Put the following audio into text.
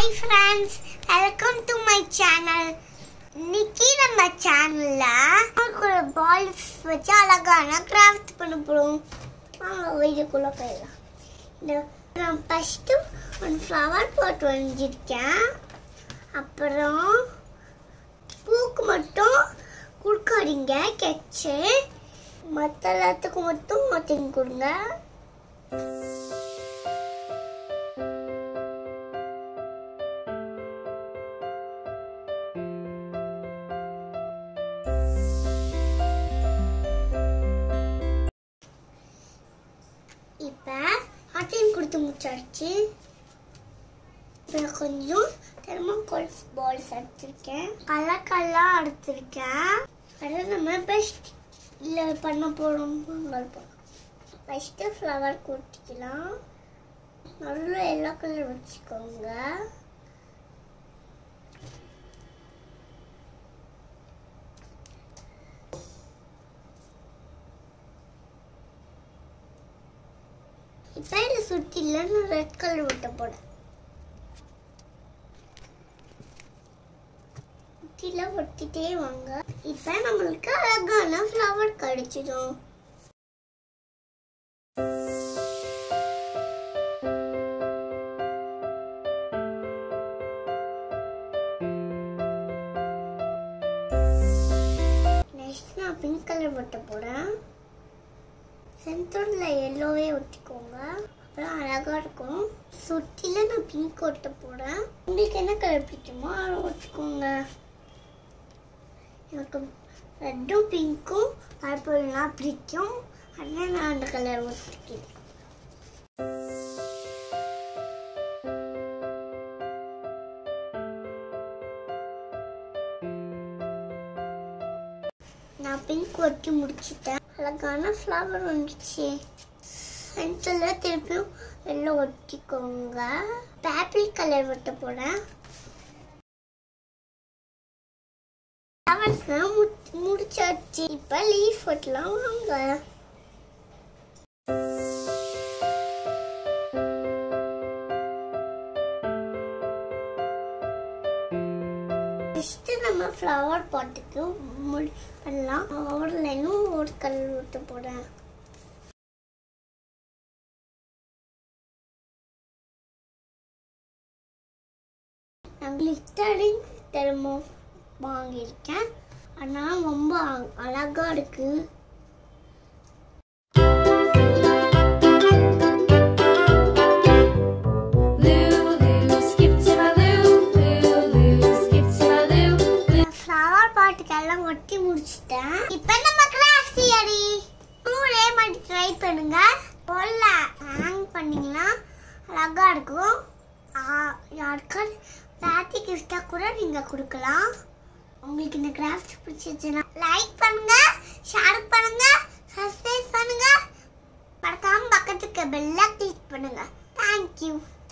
Hi friends welcome to my channel இன்னைக்கு நம்ம சேனல்ல ஒரு பால்ஸ் வச்சு அழகான கிராஃப்ட் பண்ண போறோம் வாங்க வீடியோக்குள்ள போயிடலாம் இந்த நான் ஃபஸ்ட்டு ஒரு ஃப்ளவர் பாட் வரைஞ்சிருக்கேன் அப்புறம் பூக்கு மட்டும் கொடுக்காதீங்க கெச்சு மற்ற எல்லாத்துக்கும் மட்டும் மாற்றிங்க கொடுங்க இப்போ ஆட்டையும் கொடுத்து முடிச்சாச்சு இப்போ கொஞ்சம் தெர்மோகோல்ஸ் பால்ஸ் எடுத்திருக்கேன் கலர் கலராக எடுத்திருக்கேன் அதை நம்ம பெஸ்ட் இல்லை பண்ண போகிறோம் பொங்கல் போகிறோம் ஃபஸ்ட்டு ஃப்ளவர் கொடுத்துக்கலாம் நடுவில் எல்லோ கலர் வச்சுக்கோங்க இப்போ இதை சுற்றில நான் ரெட் கலர் விட்ட போறேன் சுற்றில ஒட்டிட்டே வாங்க இப்போ நம்மளுக்கு அழகான ஃப்ளவர் கிடைச்சிடும் நெக்ஸ்ட் நான் பிங்க் கலர் ஒட்ட போறேன் சென்டரில் எல்லோவே ஒட்டிக்கோங்க அப்புறம் அழகாக இருக்கும் சுற்றில நான் பிங்க் ஒட்ட போகிறேன் உங்களுக்கு என்ன கலர் பிடிக்குமோ அதை ஒட்டிக்கோங்க எனக்கு ரெட்டும் பிங்க்கும் பர்பிள்லாம் பிடிக்கும் அதனால நான் அந்த கலர் ஒட்டிக்கிறேன் நான் பிங்க் ஒட்டி முடிச்சிட்டேன் அழகான ஃப்ளவர் வந்துச்சு சென்டரில் திருப்பியும் எல்லாம் ஒட்டிக்கோங்க பேப்பிள் கலர் ஒட்ட போகிறேன் ஃப்ளவர்ஸ்லாம் முடிச்சாச்சு இப்போ லீஃப் ஒட்டலாம் வாங்க நெக்ஸ்ட் நம்ம ஃப்ளவர் பாட்டுக்கு முடி பண்ணலாம் ஒரு லைனும் ஒரு கலர் ஊற்ற போகிறேன் நான் கிளிட்டரிங் தெர்மோ வாங்கியிருக்கேன் ஆனால் ரொம்ப அழகாக இருக்கு Lulu, skip to my Lou, Lulu, skip to my Lou, Lou. Flower பாட்டுக்கெல்லாம் ஒட்டி முடிச்சிட்டேன் இப்போ நம்ம கிராஃப்ட் தியரி ஒரே மாதிரி ட்ரை பண்ணுங்க போல ஹேங் பண்ணீங்கன்னா அழகா இருக்கும் யாருக்காவது பேத்தி கிஃப்டாக கூட நீங்கள் கொடுக்கலாம் உங்களுக்கு இந்த கிராஃப்ட் பிடிச்சிருச்சுன்னா லைக் பண்ணுங்க ஷேர் பண்ணுங்க சப்ஸ்கிரைப் பண்ணுங்க மறக்காம பக்கத்துக்கு பெல்ல கிளிக் பண்ணுங்க தேங்க்யூ